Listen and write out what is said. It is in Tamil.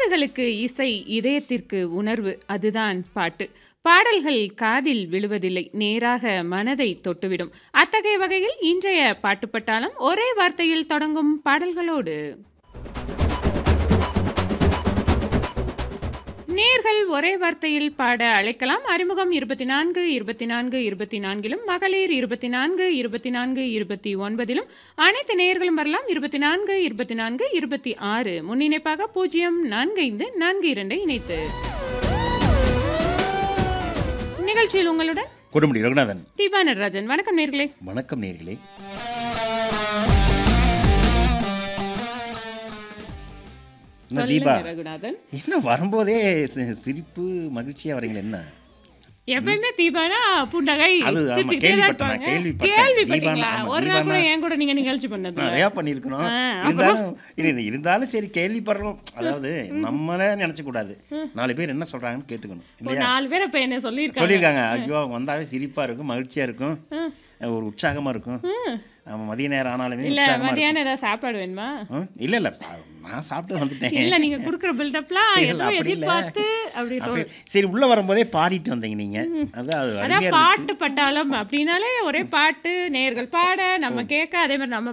காதுகளுக்கு இசை இதயத்திற்கு உணர்வு அதுதான் பாட்டு பாடல்கள் காதில் விழுவதில்லை நேராக மனதை தொட்டுவிடும் அத்தகைய வகையில் இன்றைய பாட்டு பட்டாளம் ஒரே வார்த்தையில் தொடங்கும் பாடல்களோடு நேர்கள் ஒரே வார்த்தையில் பாட அழைக்கலாம் அறிமுகம் இருபத்தி நான்கு இருபத்தி நான்கு இருபத்தி நான்கிலும் மகளிர் இருபத்தி நான்கு இருபத்தி நான்கு இருபத்தி ஒன்பதிலும் அனைத்து நேர்களும் வரலாம் இருபத்தி நான்கு இருபத்தி நான்கு இருபத்தி ஆறு முன்னிணைப்பாக பூஜ்ஜியம் நான்கு ஐந்து நான்கு இரண்டை இணைத்து நிகழ்ச்சியில் உங்களுடன் கொடுமுடி ரகுநாதன் தீபா நடராஜன் வணக்கம் நேர்களே வணக்கம் நேர்களே என்ன தீபா சொல்லுங்க ரகுநாதன் என்ன வரும்போதே சி- சிரிப்பு மகிழ்ச்சியா வரீங்களா என்ன எப்பயுமே தீபானா புன்னகை அது ஆமா, சிரிச்சுக்கிட்டே தான் கேள்விப்பட்டேன், இருப்பாங்க. கேள்விப்பட்டேன். கேள்விப்பட்டீங்களா தீபானா, ஆமா, ஒரு நாள் கூட தீபானா. என் கூட நீங்க நிகழ்ச்சி பண்ணது நிறையா பண்ணியிருக்கிறோம் ஆ, இருந்தாலும் இரு- இருந்தாலும் சரி கேள்விப்படுறோம் அதாவது நம்மளே நினைச்ச கூடாது நாலு பேர் என்ன சொல்றாங்கன்னு கேட்டுக்கணும் ஒரு இல்லையா நாலு பேர் இப்ப என்ன சொல்லியிருக்காங்க சொல்லியிருக்காங்க ஐயோ அவங்க வந்தாவே சிரிப்பா இருக்கும் மகிழ்ச்சியா இருக்கும் ஒரு உற்சாகமா இருக்கும் ஆமா, மதிய நேரம் ஆனாலுமே இல்ல உற்சாகமா இருக்கும் மதியானம் ஏதாவது சாப்பாடு வேணுமா ம், இல்ல இல்ல சா- நான் சாப்பிட்டு வந்துட்டேன் இல்ல நீங்க குடுக்குற பில்டப்லாம் இல்ல, ஏதோ அப்படி இல்ல. எதிர்பார்த்து அப்படி அப்படி- தோணும் சரி உள்ள வரும்போதே பாடிட்டு வந்தீங்க நீங்க அதான் அது அதான் அருமையா இருந்துச்சு பாட்டு பட்டாளம் அப்படின்னாலே ஒரே பாட்டு நேர்கள் பாட நம்ம கேட்க அதே மாதிரி நம்ம